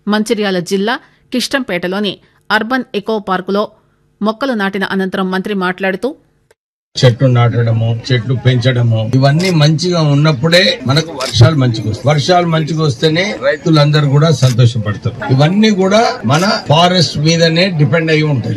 మంచిర్యాల జిల్లా కిష్టంపేటలోని urban echo పార్కులో మొక్కలు నాటిన అనంతరం మంత్రి మాట్లాడుతూ చెట్లు నాటడము చెట్లు పెంచడము ఇవన్నీ మంచిగా ఉన్నప్పుడే మనకు వర్షాలు మంచిగా వస్తాయి వర్షాలు మంచిగా వస్తేనే రైతులందరూ కూడా సంతోషపడతారు ఇవన్నీ కూడా మన ఫారెస్ట్ మీదనే డిపెండ్ అయి ఉంటది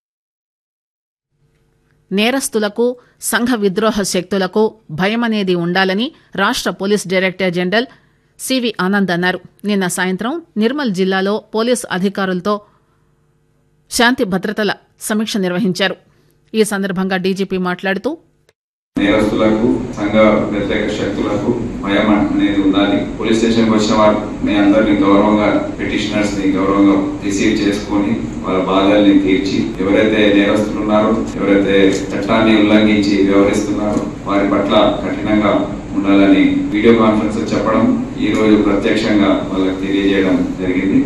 నేరస్తులకు సంఘ విద్రోహ శక్తులకు భయమనేది ఉండాలని రాష్ట్ర police director general C V Anand అన్నారు నిన్న సాయంత్రం నిర్మల్ జిల్లాలో పోలీస్ అధికారులతో శాంతి భద్రతల సమీక్ష నిర్వహించారు ఈ సందర్భంగా డీజీపీ మాట్లాడుతూ నేరస్తులకు సంఘ వ్యతిరేక శక్తులకు భయం అనేది ఉండాలి పోలీస్ స్టేషన్కి వచ్చిన వారిని అందరినీ గౌరవంగా పిటిషనర్స్ ని గౌరవంగా రిసీవ్ చేసుకొని వాళ్ళ బాధల్ని తీర్చి ఎవరైతే నేరస్తులు ఉన్నారో ఎవరైతే చట్టాన్ని ఉల్లంఘించి వ్యవహరిస్తున్నారో వారి పట్ల కఠినంగా ఉండాలని వీడియో కాన్ఫరెన్స్ లో చెప్పడం ఈ రోజు ప్రత్యక్షంగా వాళ్ళకి తెలియజేయడం జరిగింది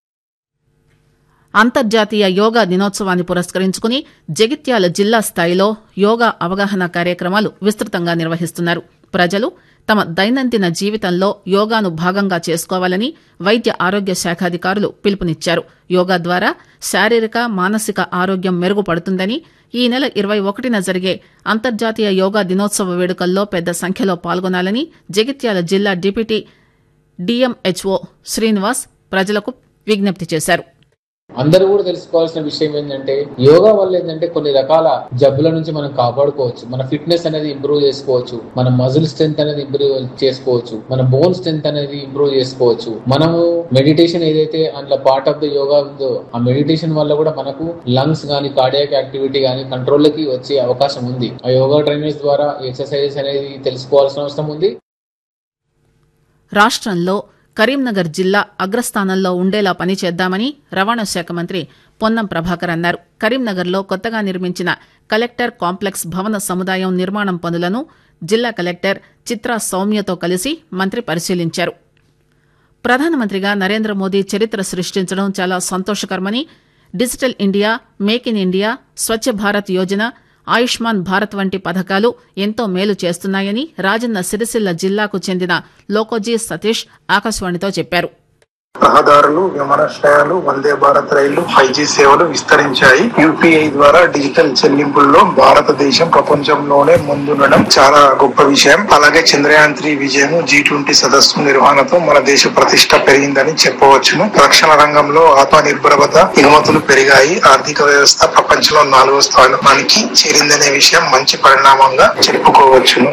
అంతర్జాతీయ యోగా దినోత్సవాన్ని పురస్కరించుకుని జగిత్యాల జిల్లా స్థాయిలో యోగా అవగాహన కార్యక్రమాలు విస్తృతంగా నిర్వహిస్తున్నారు ప్రజలు తమ దైనందిన జీవితంలో యోగాను భాగంగా చేసుకోవాలని వైద్య ఆరోగ్య శాఖాధికారులు పిలుపునిచ్చారు యోగా ద్వారా శారీరక మానసిక ఆరోగ్యం మెరుగుపడుతుందని ఈ నెల ఇరవై ఒకటిన జరిగే అంతర్జాతీయ యోగా దినోత్సవ వేడుకల్లో పెద్ద సంఖ్యలో పాల్గొనాలని జగిత్యాల జిల్లా డిప్యూటీ డిఎంహెచ్ఓ శ్రీనివాస్ ప్రజలకు విజ్ఞప్తి చేశారు అందరూ కూడా తెలుసుకోవాల్సిన విషయం ఏంటంటే యోగా వల్ల ఏంటంటే కొన్ని రకాల జబ్బుల నుంచి మనం కాపాడుకోవచ్చు మన ఫిట్నెస్ అనేది ఇంప్రూవ్ చేసుకోవచ్చు మన మజిల్ స్ట్రెంత్ అనేది ఇంప్రూవ్ చేసుకోవచ్చు మన బోన్ స్ట్రెంత్ అనేది ఇంప్రూవ్ చేసుకోవచ్చు మనము మెడిటేషన్ ఏదైతే అందులో పార్ట్ ఆఫ్ ద యోగా ఉందో ఆ మెడిటేషన్ వల్ల కూడా మనకు లంగ్స్ గానీ కార్డియాక్ యాక్టివిటీ గానీ కంట్రోల్కి వచ్చే అవకాశం ఉంది ఆ యోగా ట్రైనర్స్ ద్వారా ఎక్సర్సైజెస్ అనేది తెలుసుకోవాల్సిన అవసరం ఉంది రాష్ట్రంలో కరీంనగర్ జిల్లా అగ్రస్థానంలో ఉండేలా పనిచేద్దామని రవాణా శాఖ మంత్రి పొన్నం ప్రభాకర్ అన్నారు కరీంనగర్లో కొత్తగా నిర్మించిన కలెక్టర్ కాంప్లెక్స్ భవన సముదాయం నిర్మాణం పనులను జిల్లా కలెక్టర్ చిత్రా సౌమ్యతో కలిసి మంత్రి పరిశీలించారు ప్రధానమంత్రిగా నరేంద్ర మోదీ చరిత్ర సృష్టించడం చాలా సంతోషకరమని digital India make in India Swachh Bharat Yojana Ayushman Bharat వంటి పథకాలు ఎంతో మేలు చేస్తున్నాయని రాజన్న సిరిసిల్ల జిల్లాకు చెందిన లోకోజీ సతీష్ ఆకాశవాణితో చెప్పారు రహదారులు విమానాశ్రయాలు వందే భారత్ రైళ్లు ఫైవ్ జీ సేవలు విస్తరించాయి యూపీఐ ద్వారా డిజిటల్ చెల్లింపుల్లో భారతదేశం ప్రపంచంలోనే ముందుండడం చాలా గొప్ప విషయం అలాగే చంద్రయాన్ త్రీ విజయం జీ ట్వంటీ సదస్సు నిర్వహణతో మన దేశ ప్రతిష్ట పెరిగిందని చెప్పవచ్చును రక్షణ రంగంలో ఆత్మనిర్భరత ఎగుమతులు పెరిగాయి ఆర్థిక వ్యవస్థ ప్రపంచంలో నాలుగో స్థానానికి చేరిందనే విషయం మంచి పరిణామంగా చెప్పుకోవచ్చును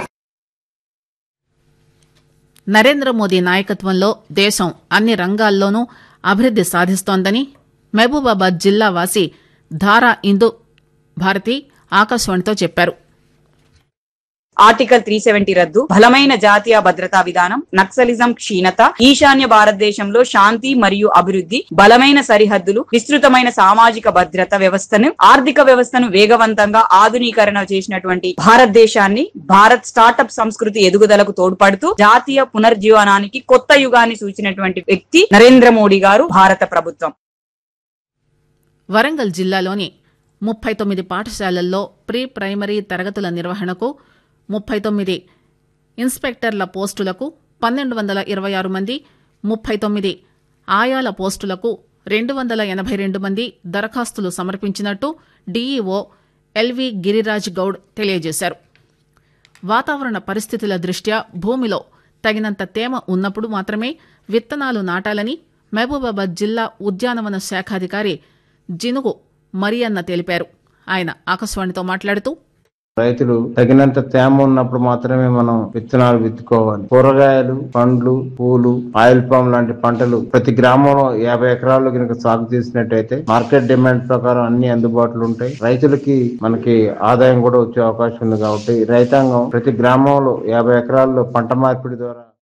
నరేంద్ర మోదీ నాయకత్వంలో దేశం అన్ని రంగాల్లోనూ అభివృద్ది సాధిస్తోందని మహబూబాబాద్ జిల్లా వాసి ధారా ఇందు భారతి ఆకాశవాణితో చెప్పారు ఆర్టికల్ త్రీ సెవెంటీ రద్దు బలమైన జాతీయ భద్రతా విధానం నక్సలిజం క్షీణత ఈశాన్య భారతదేశంలో శాంతి మరియు అభివృద్ధి బలమైన సరిహద్దులు విస్తృతమైన సామాజిక భద్రత వ్యవస్థను ఆర్థిక వ్యవస్థను వేగవంతంగా ఆధునీకరణ చేసినటువంటి భారతదేశాన్ని భారత్ స్టార్టప్ సంస్కృతి ఎదుగుదలకు తోడ్పడుతూ జాతీయ పునర్జీవనానికి కొత్త యుగాన్ని సూచినటువంటి వ్యక్తి నరేంద్ర మోడీ గారు భారత ప్రభుత్వం వరంగల్ జిల్లాలోని ముప్పై తొమ్మిది పాఠశాలల్లో ప్రీ ప్రైమరీ తరగతుల నిర్వహణకు ముప్పై తొమ్మిది ఇన్స్పెక్టర్ల పోస్టులకు పన్నెండు వందల ఇరవై ఆరు మంది ముప్పై తొమ్మిది ఆయాల పోస్టులకు రెండు వందల ఎనభై రెండు మంది దరఖాస్తులు సమర్పించినట్టు డీఈఓ ఎల్వి గిరిరాజ్ గౌడ్ తెలియజేశారు వాతావరణ పరిస్థితుల దృష్ట్యా భూమిలో తగినంత తేమ ఉన్నప్పుడు మాత్రమే విత్తనాలు నాటాలని మహబూబాబాద్ జిల్లా ఉద్యానవన శాఖాధికారి జినుగు మరియన్న తెలిపారు ఆయన ఆకాశవాణితో మాట్లాడుతూ రైతులు తగినంత తేమ ఉన్నప్పుడు మాత్రమే మనం విత్తనాలు విత్తుకోవాలి కూరగాయలు పండ్లు పూలు ఆయిల్ పామ్ లాంటి పంటలు ప్రతి గ్రామంలో యాభై ఎకరాల్లో కనుక సాగు చేసినట్టయితే మార్కెట్ డిమాండ్ ప్రకారం అన్ని అందుబాటులో ఉంటాయి రైతులకి మనకి ఆదాయం కూడా వచ్చే అవకాశం ఉంది కాబట్టి రైతాంగం ప్రతి గ్రామంలో యాభై ఎకరాల్లో పంట మార్పిడి ద్వారా